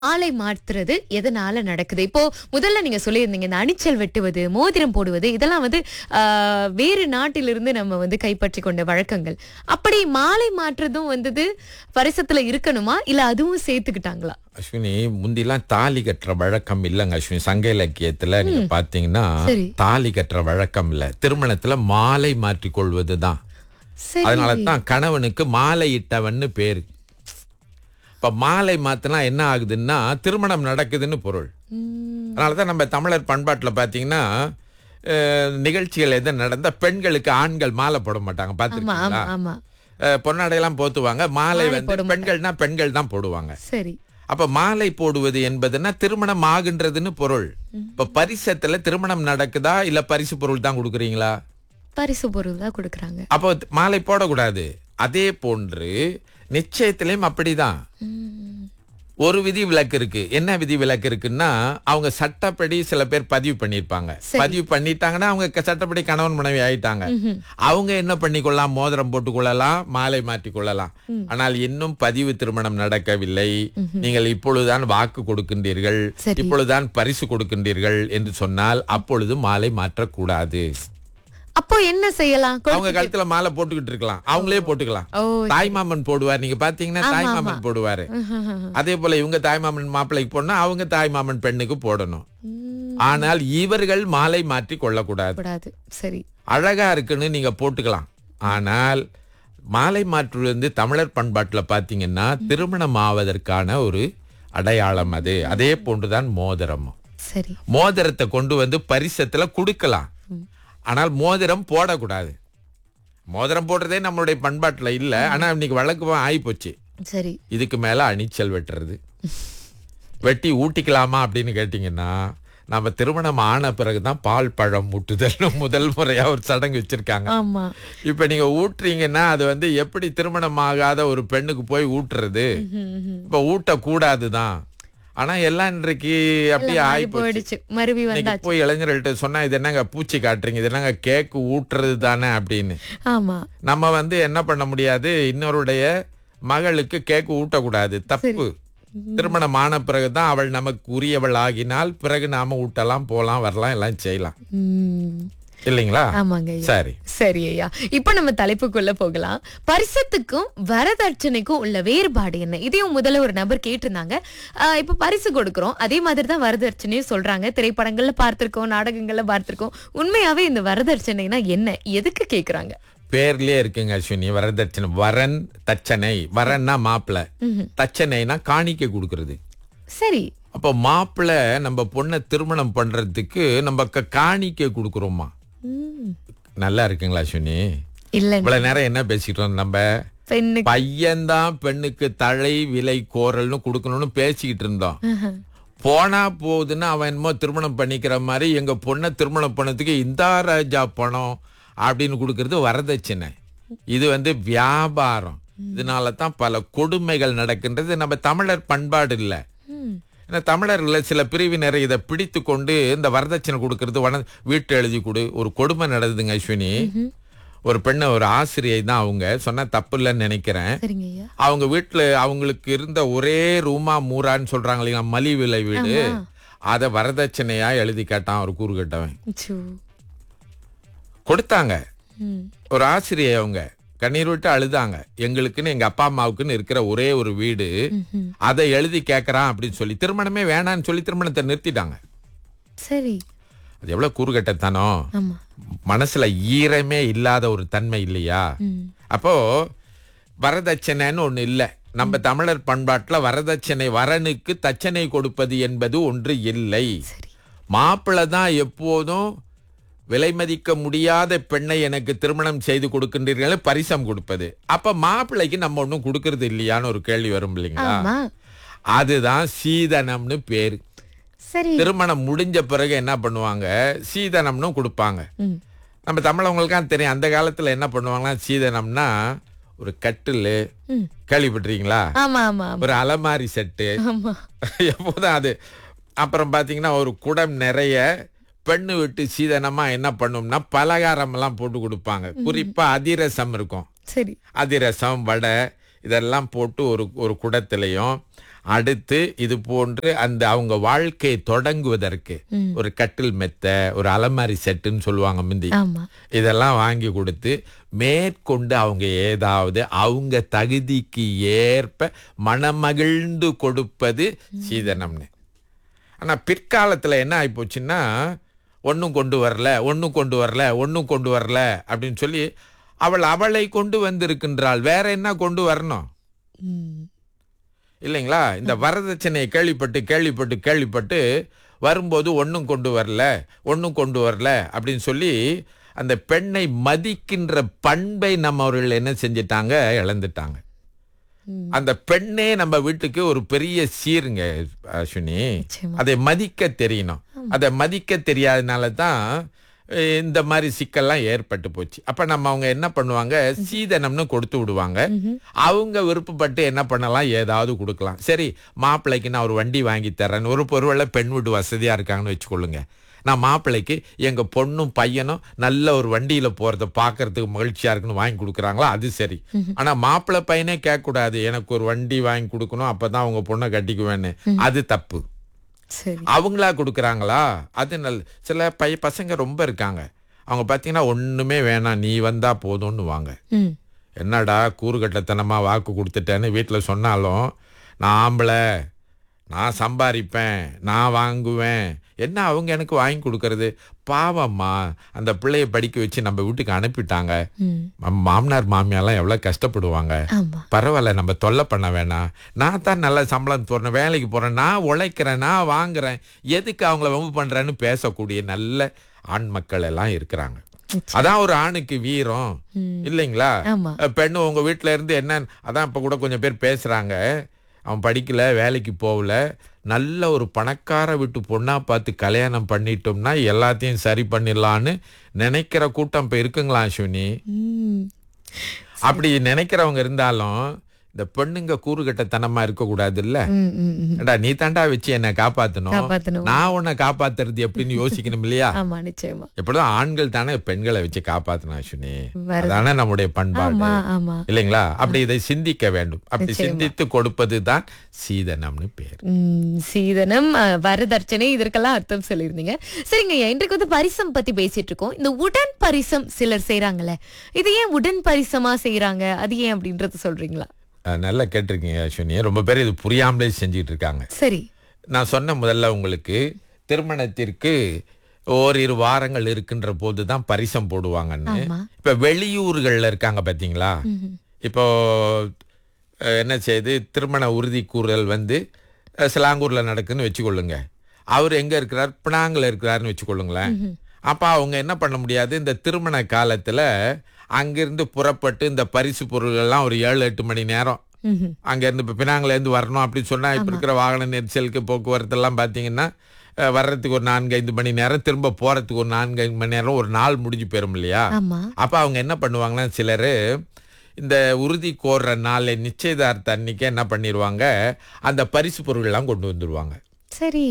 ஆளை மாற்றுறது எதனால நடக்குது இப்போ முதல்ல நீங்க சொல்லியிருந்தீங்க இந்த அணிச்சல் வெட்டுவது மோதிரம் போடுவது இதெல்லாம் வந்து ஆஹ், வேறு நாட்டிலிருந்து நம்ம வந்து கைப்பற்றி கொண்ட வழக்கங்கள் அப்படி மாலை மாற்றுறதும் வந்தது பரிசத்துல இருக்கணுமா இல்ல அதுவும் சேர்த்துக்கிட்டாங்களா அஸ்வினி முந்திலாம் தாலி கட்டுற வழக்கம் இல்லைங்க அஸ்வினி சங்க இலக்கியத்துல நீங்க பாத்தீங்கன்னா சரி. தாலி கட்டுற வழக்கம் இல்ல திருமணத்துல மாலை மாற்றிக் கொள்வதுதான் சரி அதனால தான் கணவனுக்கு மாலை இட்டவன்னு பேரு இப்ப மாலை மாத்தினா என்ன ஆகுதுன்னா திருமணம் நடக்குதுன்னு பொருள் உம், அதனாலதான் நம்ம தமிழர் பண்பாட்டுல பாத்தீங்கன்னா அஹ், நிகழ்ச்சிகள் எது நடந்தா பெண்களுக்கு ஆண்கள் மாலை போட மாட்டாங்க ஆமா ஆமா பாத்துருக்கீங்களா ஆமா அஹ், பொன்னாடையெல்லாம் போத்துவாங்க மாலை மாலை வந்து போட பெண்கள்னா பெண்கள் தான் போடுவாங்க சரி அப்ப மாலை போடுவது என்பதுன்னா திருமணம் ஆகுன்றதுன்னு பொருள் இப்ப பரிசத்துல திருமணம் நடக்குதா இல்ல பரிசு பொருள் தான் கொடுக்குறீங்களா பரிசு பொருள் தான் கொடுக்குறாங்க அப்போ மாலை போடக்கூடாது அதே போன்று நிச்சயத்திலையும் அப்படிதான் உம், ஒரு விதி விலக்கு இருக்கு என்ன விதி விலக்கு இருக்குன்னா அவங்க சட்டப்படி சில பேர் பதிவு பண்ணிருப்பாங்க பதிவு பண்ணிட்டாங்கன்னா அவங்க க- சட்டப்படி கணவன் மனைவி ஆயிட்டாங்க அவங்க என்ன பண்ணிக்கொள்ளலாம் மோதிரம் போட்டுக் கொள்ளலாம் மாலை மாற்றிக் கொள்ளலாம் ஆனால் இன்னும் பதிவு திருமணம் நடக்கவில்லை நீங்கள் இப்பொழுதுதான் வாக்கு கொடுக்கின்றீர்கள் சரி. இப்பொழுதுதான் பரிசு கொடுக்கின்றீர்கள் என்று சொன்னால் அப்பொழுது மாலை மாற்றக்கூடாது அப்போ என்ன செய்யலாம் கொடு- அவங்க கழுத்துல மாலை போட்டுக்கிட்டு இருக்கலாம் அவங்களே போட்டுக்கலாம் ஓ தாய்மாமன் போடுவார் நீங்க பாத்தீங்கன்னா தாய்மாமன் போடுவாரு அதே போல இவங்க தாய்மாமன் மாப்பிள்ளைக்கு போனா அவங்க தாய்மாமன் பெண்ணுக்கு போடணும் உம், ஆனால் இவர்கள் மாலை மாற்றி கொள்ளக்கூடாது கூடாது சரி அழகா இருக்குன்னு நீங்க போட்டுக்கலாம் ஆனால் மாலை மாற்று வந்து தமிழர் பண்பாட்டுல பாத்தீங்கன்னா திருமணம் ஆவதற்கான ஒரு அடையாளம் அது அதே போன்றுதான் மோதிரமும் சரி மோதிரத்தை கொண்டு வந்து பரிசத்துல கொடுக்கலாம் ஆனால் மோதிரம் போடக்கூடாது மோதிரம் போடுறதே நம்மளுடைய பண்பாட்டுல இல்ல ஆனா இன்னைக்கு வழக்கமா ஆயிப்போச்சு சரி இதுக்கு மேல அணிச்சல் வெட்டுறது வெட்டி ஊட்டிக்கலாமா அப்படின்னு கேட்டீங்கன்னா நம்ம திருமணம் ஆன பிறகுதான் பால் பழம் ஊட்டுதல் முதல் முறையா ஒரு சடங்கு வச்சிருக்காங்க ஆமா இப்ப நீங்க ஊட்டுறீங்கன்னா அது வந்து எப்படி திருமணம் ஆகாத ஒரு பெண்ணுக்கு போய் ஊட்டுறது ம்ஹும், ம்ஹும். இப்ப ஊட்ட கூடாதுதான் ஆனா எல்லாம் இன்றைக்கு அப்படியே மாறி ஆயி போயிடுச்சு மருவி இன்னைக்கு வந்தாச்சு போய் இளைஞர்கள்ட்ட சொன்னா இது என்னங்க பூச்சி காட்டுறீங்க இது என்னங்க கேக்கு ஊட்டுறது தானே அப்படின்னு ஆமா நம்ம வந்து என்ன பண்ண முடியாது இன்னொருடைய மகளுக்கு கேக்கு ஊட்டக்கூடாது தப்பு திருமணம் ஆன பிறகுதான் அவள் நமக்கு உரியவள் ஆகினால் பிறகு நாம ஊட்டலாம் போலாம் வரலாம் எல்லாம் செய்யலாம் உம், இல்லைங்களா ஆமாங்க ஐயா சரி சரி ஐயா இப்ப நம்ம தலைப்புக்குள்ள போகலாம் பரிசத்துக்கும் வரதட்சணைக்கும் உள்ள வேறுபாடு என்ன இதையும் முதல்ல ஒரு நபர் கேட்டிருந்தாங்க ஆஹ் இப்ப பரிசு கொடுக்கறோம் அதே மாதிரி தான் வரதட்சணையும் சொல்றாங்க திரைப்படங்கள்ல பார்த்திருக்கோம் நாடகங்கள்ல பார்த்திருக்கோம் உண்மையாவே இந்த வரதட்சணைனா என்ன எதுக்கு கேக்குறாங்க பேர்லயே இருக்குங்க அஸ்வினி வரதட்சணை வரன் தச்சனை வரன்னா மாப்பிள்ளை தச்சனைனா காணிக்கை கொடுக்கறது சரி அப்போ மாப்பிள்ளை நம்ம பொண்ணை திருமணம் பண்றதுக்கு நம்ம க- காணிக்கை கொடுக்குறோமா உம், நல்லா இருக்குங்களா அஸ்வினி இல்ல இவ்வளவு நேரம் என்ன பேசிக்கிட்டோம் நம்ம பெண்ணுக்கு பையன்தான் பெண்ணுக்கு தழை விலை கோரல்னு கொடுக்கணும்னு பேசிக்கிட்டு இருந்தோம் போனா போகுதுன்னு அவன் என்னமோ திருமணம் பண்ணிக்கிற மாதிரி எங்க பொண்ணை திருமணம் பண்ணதுக்கு இந்தா ராஜா பணம் அப்படின்னு கொடுக்கறது வரதட்சணை இது வந்து வியாபாரம் இதனால தான் பல கொடுமைகள் நடக்கின்றது நம்ம தமிழர் பண்பாடு இல்ல உம், ஏன்னா தமிழர்ல சில பிரிவினர் இதை பிடித்து கொண்டு இந்த வரதட்சணை கொடுக்கறது வன வீட்டு எழுதி கொடு ஒரு கொடுமை நடந்ததுங்க அஸ்வினி ஒரு பெண்ணு ஒரு ஆசிரியை தான் அவங்க சொன்னா தப்பு இல்லைன்னு நினைக்கிறேன் சரிங்க ஐயா அவங்க வீட்டுல அவங்களுக்கு இருந்த ஒரே ரூமா மூரான்னு சொல்றாங்க இல்லையா மலி விலை வீடு அத வரதட்சணையா எழுதி கேட்டான் ஒரு கூறு கட்டவன் சூ. கொடுத்தாங்க உம், ஒரு ஆசிரியை அவங்க கண்ணீர் விட்டு அழுதாங்க எங்களுக்குன்னு எங்க அப்பா அம்மாவுக்குன்னு இருக்கிற ஒரே ஒரு வீடு ம்ஹும். அதை எழுதி கேட்கறான் அப்படின்னு சொல்லி திருமணமே வேணான்னு சொல்லி திருமணத்தை நிறுத்திட்டாங்க சரி அது எவ்வளவு கூறுகட்டத்தனம் ஆமா மனசுல ஈரமே இல்லாத ஒரு தன்மை இல்லையா உம், அப்போ வரதட்சணைன்னு ஒண்ணு இல்ல நம்ம தமிழர் பண்பாட்டுல வரதட்சணை வரனுக்கு தச்சனை கொடுப்பது என்பது ஒன்று இல்லை சரி மாப்பிள்ளை தான் எப்போதும் விலை மதிக்க முடியாத பெண்ணை எனக்கு திருமணம் செய்து கொடுக்கின்றீர்கள் பரிசம் கொடுப்பது அப்ப மாப்பிள்ளைக்கு நம்ம ஒண்ணும் கொடுக்கறது இல்லையான்னு ஒரு கேள்வி வரும் இல்லைங்களா ஆமா அதுதான் சீதனம்னு பேரு சரி திருமணம் முடிஞ்ச பிறகு என்ன பண்ணுவாங்க சீதனம்னு கொடுப்பாங்க உம், நம்ம தமிழவங்களுக்காக தெரியும் அந்த காலத்துல என்ன பண்ணுவாங்கன்னா சீதனம்னா ஒரு கட்டில் ம். கேள்விப்பட்டிருக்கீங்களா ஆமா ஆமா ஆமா ஒரு அலமாரி செட்டு ஆமா எப்போதும் அது அப்புறம் பாத்தீங்கன்னா ஒரு குடம் நிறைய பெண்ணு விட்டு சீதனமா என்ன பண்ணும்னா பலகாரம் எல்லாம் போட்டு கொடுப்பாங்க குறிப்பா அதிரசம் இருக்கும் சரி அதிரசம் வடை இதெல்லாம் போட்டு ஒரு ஒரு குடத்திலையும் அடுத்து இது போன்று அந்த அவங்க வாழ்க்கையை தொடங்குவதற்கு ஒரு கட்டில் மெத்த ஒரு அலமாரி செட்டுன்னு சொல்லுவாங்க முந்தி ஆமா இதெல்லாம் வாங்கி கொடுத்து மேற்கொண்டு அவங்க ஏதாவது அவங்க தகுதிக்கு ஏற்ப மனமகிழ்ந்து கொடுப்பது சீதனம்னு ஆனா பிற்காலத்துல என்ன ஆயிப்போச்சுன்னா ஒன்றும் கொண்டு வரல ஒன்றும் கொண்டு வரல ஒன்றும் கொண்டு வரல அப்படின்னு சொல்லி அவள் அவளை கொண்டு வந்திருக்கின்றாள் வேற என்ன கொண்டு வரணும் ம். இல்லைங்களா இந்த வரதட்சணையை கேள்விப்பட்டு கேள்விப்பட்டு கேள்விப்பட்டு வரும்போது ஒன்றும் கொண்டு வரல ஒன்றும் கொண்டு வரல அப்படின்னு சொல்லி அந்த பெண்ணை மதிக்கின்ற பண்பை நம்ம அவர்கள் என்ன செஞ்சிட்டாங்க இழந்துட்டாங்க அந்த பெண்ணே நம்ம வீட்டுக்கு ஒரு பெரிய சீருங்க அஸ்வினி நிச்சயமா. அதை மதிக்க தெரியணும் அதை மதிக்க தெரியாதனால தான் அஹ், இந்த மாதிரி சிக்கல்லாம் ஏற்பட்டு போச்சு அப்ப நம்ம அவங்க என்ன பண்ணுவாங்க சீதனம்னு கொடுத்து விடுவாங்க அவங்க விருப்பப்பட்டு என்ன பண்ணலாம் ஏதாவது கொடுக்கலாம் சரி மாப்பிள்ளைக்கு நான் ஒரு வண்டி வாங்கி தரேன் ஒரு பொருளை பெண் வீட்டு வசதியா இருக்காங்கன்னு வச்சுக்கொள்ளுங்க நான் மாப்பிள்ளைக்கு எங்க பொண்ணும் பையனும் நல்ல ஒரு வண்டியில போறத பாக்குறதுக்கு மகிழ்ச்சியா இருக்குன்னு வாங்கி கொடுக்குறாங்களா அது சரி ஆனா மாப்பிள்ளை பையனே கேட்க கூடாது எனக்கு ஒரு வண்டி வாங்கி கொடுக்கணும் அப்பதான் அவங்க பொண்ணை கட்டிக்குவேன்னு அது தப்பு சரி அவங்களா கொடுக்குறாங்களா அது நல் சில பைய பசங்க ரொம்ப இருக்காங்க அவங்க பார்த்தீங்கன்னா ஒண்ணுமே வேணாம் நீ வந்தா போதும்னு வாங்க ம் என்னடா கூறுகட்டத்தனமா வாக்கு கொடுத்துட்டேன்னு வீட்டில் சொன்னாலும் நான் ஆம்பளை நான் சம்பாதிப்பேன் நான் வாங்குவேன் என்ன அவங்க எனக்கு வாங்கி கொடுக்கறது பாவம்மா அந்த பிள்ளைய படிக்க வச்சு நம்ம வீட்டுக்கு அனுப்பிட்டாங்க ம் நம்ம மாமனார் மாமியார்லாம் எவ்வளோ கஷ்டப்படுவாங்க ஆமா பரவாயில்ல நம்ம தொல்லை பண்ண வேணாம் நான் தான் நல்ல சம்பளம் போறேன் வேலைக்கு போறேன் நான் உழைக்கிறேன் நான் வாங்குறேன் எதுக்கு அவங்கள வம்பு பண்றேன்னு பேசக்கூடிய நல்ல ஆண் மக்கள் எல்லாம் இருக்கிறாங்க அதான் ஒரு ஆணுக்கு வீரம் இல்லைங்களா ஆமா அஹ் பெண்ணு உங்க வீட்ல இருந்து என்ன அதான் இப்ப கூட கொஞ்சம் பேர் பேசுறாங்க அவன் படிக்கல வேலைக்கு போகல நல்ல ஒரு பணக்கார வீட்டு பொண்ணா பார்த்து கல்யாணம் பண்ணிட்டோம்னா எல்லாத்தையும் சரி பண்ணிடலான்னு நினைக்கிற கூட்டம் இப்ப இருக்குங்களா அஸ்வினி ம் அப்படி நினைக்கிறவங்க இருந்தாலும் இந்த பெண்ணுங்க கூறுகட்டத்தனமா இருக்க கூடாது இல்ல ம் ம் ம். ஏண்டா நீ தாண்டா வச்சு என்ன காப்பாத்தணும் காப்பாத்தணும். நான் உன்னை காப்பாத்துறது எப்படின்னு யோசிக்கணும் இல்லையா ஆமா நிச்சயமா எப்படிதான் ஆண்கள் தானே பெண்களை வச்சு காப்பாத்தணும் அஸ்வினி வருது. அதானே நம்முடைய பண்பாடு ஆமா ஆமா இல்லைங்களா அப்படி இதை சிந்திக்க வேண்டும் அப்படி சிந்தித்து கொடுப்பது தான் சீதனம்னு பேர் ம், சீதனம் அஹ், வரதட்சணை இதற்கெல்லாம் அர்த்தம் சொல்லியிருந்தீங்க சரிங்க ஐயா, இன்றைக்கு வந்து பரிசம் பத்தி பேசிட்டு இருக்கோம் இந்த உடன் பரிசம் சிலர் செய்றாங்கல்ல இது ஏன் உடன் பரிசமா செய்றாங்க அது ஏன் அப்படின்றது சொல்றீங்களா அஹ், நல்லா கேட்டிருக்கீங்க அஸ்வினி ரொம்ப பேர் இது புரியாமலே செஞ்சுட்டு இருக்காங்க சரி நான் சொன்ன முதல்ல உங்களுக்கு திருமணத்திற்கு ஓரிரு வாரங்கள் இருக்கின்ற போது தான் பரிசம் போடுவாங்கன்னு ஆமா. இப்ப வெளியூர்கள்ல இருக்காங்க பாத்தீங்களா இப்போ அஹ், என்ன செய்யுது திருமண உறுதி கூறல் வந்து அஹ், சிலாங்கூர்ல நடக்குன்னு வச்சுக்கொள்ளுங்க அவர் எங்க இருக்கிறார் பினாங்கில் இருக்கிறாருன்னு வச்சுக்கொள்ளுங்களேன் அப்ப அவங்க என்ன பண்ண முடியாது இந்த திருமண காலத்துல அங்கிருந்து புறப்பட்டு இந்த பரிசு பொருள்கள்லாம் ஒரு ஏழு எட்டு மணி நேரம் ம்ஹும். அங்க இருந்து இப்போ பினாங்கில இருந்து வரணும் அப்படின்னு சொன்னா இப்ப இருக்கிற வாகன நெரிசலுக்கு போக்குவரத்து எல்லாம் பாத்தீங்கன்னா அஹ், வர்றதுக்கு ஒரு நான்கு ஐந்து மணி நேரம் திரும்ப போறதுக்கு ஒரு நான்கு ஐந்து மணி நேரம் ஒரு நாள் முடிஞ்சு போயிரும் இல்லையா ஆமா அப்ப அவங்க என்ன பண்ணுவாங்கன்னா சிலர் இந்த உறுதி கோர்ற நாளை நிச்சயதார்த்த அன்னைக்கு என்ன பண்ணிடுவாங்க அந்த பரிசு பொருள்லாம் கொண்டு வந்துடுவாங்க சரி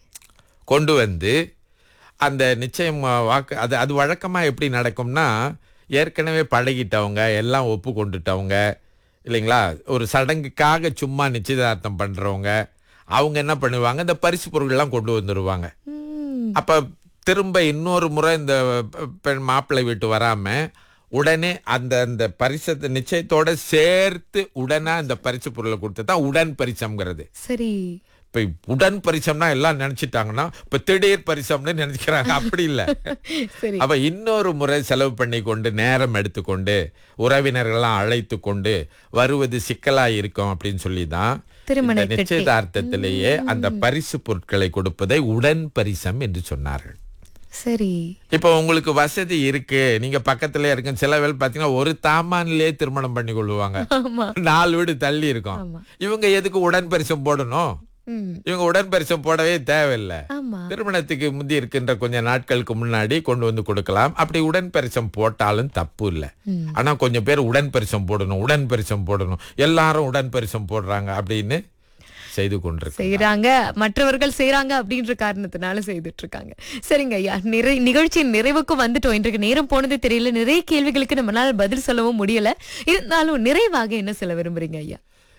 கொண்டு வந்து அந்த நிச்சயம் வாக்கு அது அது வழக்கமாக எப்படி நடக்கும்னா ஏற்கனவே பழகிட்டவங்க எல்லாம் ஒப்பு கொண்டுட்டவங்க இல்லைங்களா ஒரு சடங்குக்காக சும்மா நிச்சயதார்த்தம் பண்ணுறவங்க அவங்க என்ன பண்ணுவாங்க இந்த பரிசு பொருள்லாம் கொண்டு வந்துடுவாங்க ம், அப்ப திரும்ப இன்னொரு முறை இந்த பெண் மாப்பிள்ளை வீட்டு வராம உடனே அந்த அந்த பரிசத்தை நிச்சயத்தோட சேர்த்து உடனே அந்த பரிசு பொருளை கொடுத்து தான் உடன் பரிசம்ங்கிறது சரி இப்ப உடன் பரிசம்னா எல்லாம் நினைச்சிட்டாங்கன்னா இப்ப திடீர் பரிசம்னு நினைச்சுக்கிறாங்க அப்படி இல்ல சரி அப்ப இன்னொரு முறை செலவு பண்ணி கொண்டு நேரம் எடுத்துக்கொண்டு உறவினர்கள்லாம் அழைத்து கொண்டு வருவது சிக்கலா இருக்கும் அப்படின்னு சொல்லி தான் திருமண இந்த நிச்சயதார்த்தத்திலேயே அந்த பரிசு பொருட்களை கொடுப்பதை உடன் பரிசம் என்று சொன்னார்கள் சரி இப்போ உங்களுக்கு வசதி இருக்கு நீங்க பக்கத்துல இருக்கு சில வேலை பாத்தீங்கன்னா ஒரு தாமான்லயே திருமணம் பண்ணி கொள்ளுவாங்க ஆமா நாலு வீடு தள்ளி இருக்கும் ஆமா. இவங்க எதுக்கு உடன் பரிசம் போடணும் ம் இவங்க உடன் பரிசம் போடவே தேவையில்லை ஆமா திருமணத்துக்கு முந்தி இருக்கின்ற கொஞ்ச நாட்களுக்கு முன்னாடி கொண்டு வந்து கொடுக்கலாம் அப்படி உடன் பரிசம் போட்டாலும் தப்பு இல்லை ம். ஆனா கொஞ்சம் பேர் உடன் பரிசம் போடணும் உடன் பரிசம் போடணும் எல்லாரும் உடன் பரிசம் போடுறாங்க அப்படின்னு செய்து கொண்டிருக்கு செய்யறாங்க மற்றவர்கள் செய்யறாங்க அப்படின்ற காரணத்தினால செய்துட்டு இருக்காங்க சரிங்க ஐயா நிறை நிகழ்ச்சியின் நிறைவுக்கு வந்துட்டோம் இன்றைக்கு நேரம் போனதே தெரியல நிறைய கேள்விகளுக்கு நம்மளால பதில் சொல்லவும் முடியல இருந்தாலும் நிறைவாக என்ன சொல்ல விரும்புறீங்க ஐயா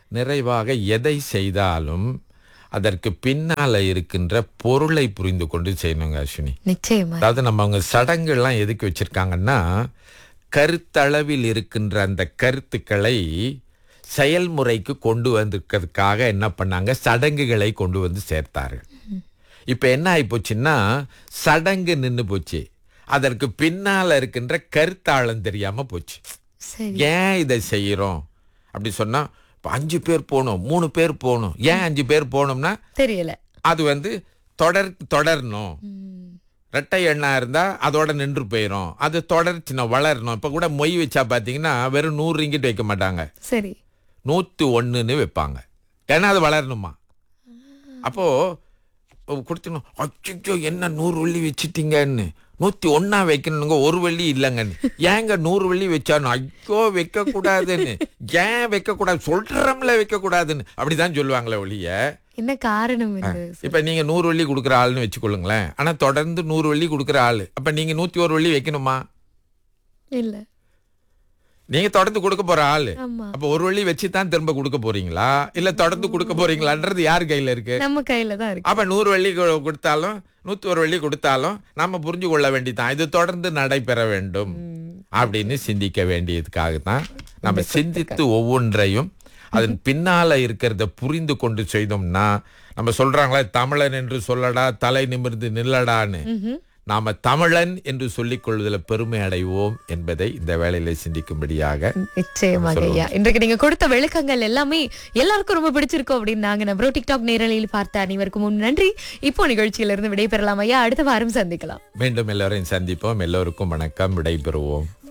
நிறைவாக எதை செய்தாலும் அதற்கு பின்னால இருக்கின்ற பொருளை புரிந்து கொண்டு செய்யணுங்க அஸ்வினி நிச்சயமா அதாவது நம்ம அவங்க சடங்குகள்லாம் எதுக்கு வச்சிருக்காங்கன்னா கருத்தளவில் இருக்கின்ற அந்த கருத்துக்களை செயல்முறைக்கு கொண்டு வந்திருக்கிறதுக்காக என்ன பண்ணாங்க சடங்குகளை கொண்டு வந்து சேர்த்தார்கள் இப்ப என்ன ஆகி போச்சுன்னா சடங்கு நின்னு போச்சு அதற்கு பின்னால இருக்கின்ற கருத்தாழம் தெரியாம போச்சு சரி ஏன் இதை செய்யறோம் அப்படி சொன்னா இப்ப அஞ்சு பேர் போகணும் மூணு பேர் போகணும் ஏன் அஞ்சு பேர் போகணும்னா தெரியல அது வந்து தொடர் தொடரணும் ம், ரெட்டை எண்ணா இருந்தா அதோட நின்று போயிடும் அது தொடர்ச்சின வளரணும் இப்ப கூட மொய் வச்சா பாத்தீங்கன்னா வெறும் நூறு ரிங்கிட் வைக்க மாட்டாங்க சரி நூத்தி ஒண்ணுன்னு வைப்பாங்க ஏன்னா அது வளரணுமா அப்போ கொடுத்துணும் அச்சோ என்ன நூறு வெள்ளி வச்சிட்டீங்கன்னு நூத்தி ஒன்னா வைக்கணுங்க ஒரு வெள்ளி இல்லைங்கன்னு ஏங்க நூறு வெள்ளி வச்சானு ஐயோ வைக்க கூடாதுன்னு ஏன் வைக்க கூடாது சொல்றோம்ல வைக்க கூடாதுன்னு அப்படிதான் சொல்லுவாங்களே ஒழிய என்ன காரணம் இது இப்ப நீங்க நூறு வெள்ளி கொடுக்குற ஆளுன்னு வச்சுக்கொள்ளுங்களேன் ஆனா தொடர்ந்து நூறு வெள்ளி கொடுக்குற ஆளு அப்ப நீங்க நூத்தி ஒரு வெள்ளி வைக்கணுமா இல்ல நீங்க தொடர்ந்து கொடுக்க போற ஆளு ஆமா அப்ப ஒரு வெள்ளி வச்சு தான் திரும்ப கொடுக்க போறீங்களா இல்ல தொடர்ந்து கொடுக்க போறீங்களான்றது யார் கையில இருக்கு நம்ம கையில தான் இருக்கு அப்ப நூறு வெள்ளி கொ- கொடுத்தாலும் நூத்தி ஒரு வெள்ளி கொடுத்தாலும் நம்ம புரிஞ்சு கொள்ள வேண்டியதான் இது தொடர்ந்து நடைபெற வேண்டும் அப்படின்னு சிந்திக்க வேண்டியதுக்காக தான் நம்ம சிந்தித்து ஒவ்வொன்றையும் அதன் பின்னால இருக்கிறத புரிந்து கொண்டு செய்தோம்னா நம்ம சொல்றாங்களே தமிழன் என்று சொல்லடா தலை நிமிர்ந்து நில்லடான்னு ம்ஹும். நாம தமிழன் என்று சொல்லிக் கொள்வதில் பெருமை அடைவோம் என்பதை இந்த வேளையில சிந்திக்கும்படியாக நிச்சயமாக ஐயா இன்றைக்கு நீங்க கொடுத்த விளக்கங்கள் எல்லாமே எல்லாருக்கும் ரொம்ப பிடிச்சிருக்கும் அப்படின்னு நாங்க நம்ம டிக்டாக் நேரலையில் பார்த்த அனைவருக்கும் முன் நன்றி இப்போ நிகழ்ச்சியிலிருந்து விடைபெறலாம் ஐயா அடுத்த வாரம் சந்திக்கலாம் மீண்டும் எல்லோரையும் சந்திப்போம் எல்லோருக்கும் வணக்கம் விடைபெறுவோம்